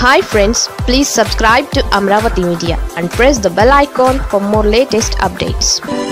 hi friends please subscribe to Amaravati media and press the bell icon for more latest updates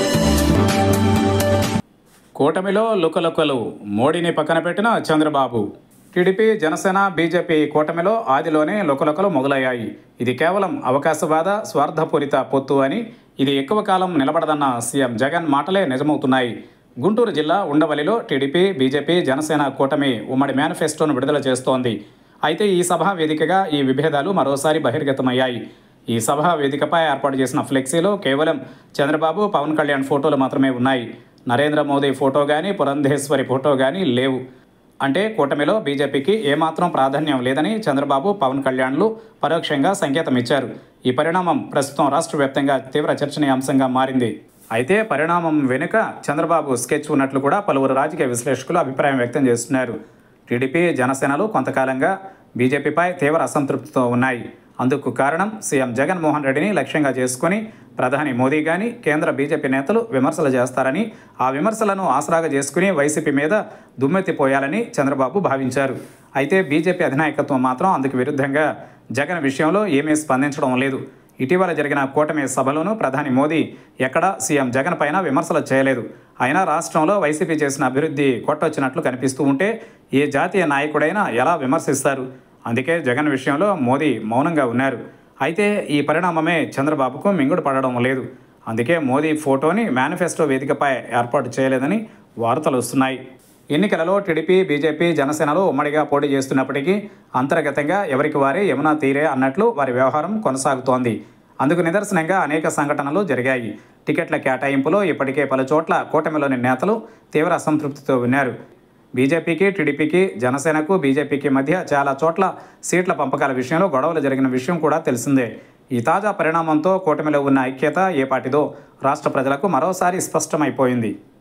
కూటమిలో లుకలుకలు మోడీని పక్కన పెట్టిన చంద్రబాబు టీడీపీ జనసేన బీజేపీ కూటమిలో ఆదిలోనే లుకలుకలు మొదలయ్యాయి ఇది కేవలం అవకాశవాద స్వార్థపూరిత పొత్తు అని ఇది ఎక్కువ కాలం నిలబడదన్న సీఎం జగన్ మాటలే నిజమవుతున్నాయి గుంటూరు జిల్లా ఉండవల్లిలో టీడీపీ బీజేపీ జనసేన కూటమి ఉమ్మడి మేనిఫెస్టోను విడుదల చేస్తోంది అయితే ఈ సభా వేదికగా ఈ విభేదాలు మరోసారి బహిర్గతమయ్యాయి ఈ సభా వేదికపై ఏర్పాటు చేసిన ఫ్లెక్సీలో కేవలం చంద్రబాబు పవన్ కళ్యాణ్ ఫోటోలు మాత్రమే ఉన్నాయి నరేంద్ర మోదీ ఫోటో కానీ పురంధేశ్వరి ఫోటో కానీ లేవు అంటే కూటమిలో బీజేపీకి ఏమాత్రం ప్రాధాన్యం లేదని చంద్రబాబు పవన్ కళ్యాణ్లు పరోక్షంగా సంకేతం ఇచ్చారు ఈ పరిణామం ప్రస్తుతం రాష్ట్ర వ్యాప్తంగా తీవ్ర చర్చనీయాంశంగా మారింది అయితే పరిణామం వెనుక చంద్రబాబు స్కెచ్ ఉన్నట్లు కూడా పలువురు రాజకీయ విశ్లేషకులు అభిప్రాయం వ్యక్తం చేస్తున్నారు టీడీపీ జనసేనలు కొంతకాలంగా బీజేపీపై తీవ్ర అసంతృప్తితో ఉన్నాయి అందుకు కారణం సీఎం జగన్మోహన్ రెడ్డిని లక్ష్యంగా చేసుకుని ప్రధాని మోదీ కానీ కేంద్ర బీజేపీ నేతలు విమర్శలు చేస్తారని ఆ విమర్శలను ఆసరాగా చేసుకుని వైసీపీ మీద దుమ్మెత్తిపోయాలని చంద్రబాబు భావించారు అయితే బీజేపీ అధినాయకత్వం మాత్రం అందుకు విరుద్ధంగా జగన్ విషయంలో ఏమీ స్పందించడం లేదు ఇటీవల జరిగిన కూటమి సభలోనూ ప్రధాని మోదీ ఎక్కడా సీఎం జగన్ పైన విమర్శలు చేయలేదు అయినా రాష్ట్రంలో వైసీపీ చేసిన అభివృద్ధి కొట్టొచ్చినట్లు కనిపిస్తూ ఉంటే ఏ జాతీయ నాయకుడైనా ఎలా విమర్శిస్తారు అందుకే జగన్ విషయంలో మోదీ మౌనంగా ఉన్నారు అయితే ఈ పరిణామమే చంద్రబాబుకు మింగుడు పడడం లేదు అందుకే మోదీ ఫోటోని మేనిఫెస్టో వేదికపై ఏర్పాటు చేయలేదని వార్తలు వస్తున్నాయి ఎన్నికలలో టీడీపీ బీజేపీ జనసేనలు ఉమ్మడిగా పోటీ చేస్తున్నప్పటికీ అంతర్గతంగా ఎవరికి వారే యమునా తీరే అన్నట్లు వారి వ్యవహారం కొనసాగుతోంది అందుకు నిదర్శనంగా అనేక సంఘటనలు జరిగాయి టికెట్ల కేటాయింపులో ఇప్పటికే పలు చోట్ల కూటమిలోని నేతలు తీవ్ర అసంతృప్తితో ఉన్నారు బీజేపీకి టీడీపీకి జనసేనకు బీజేపీకి మధ్య చాలా చోట్ల సీట్ల పంపకాల విషయంలో గొడవలు జరిగిన విషయం కూడా తెలిసిందే ఈ తాజా పరిణామంతో కూటమిలో ఉన్న ఐక్యత ఏ పాటిదో రాష్ట్ర ప్రజలకు మరోసారి స్పష్టమైపోయింది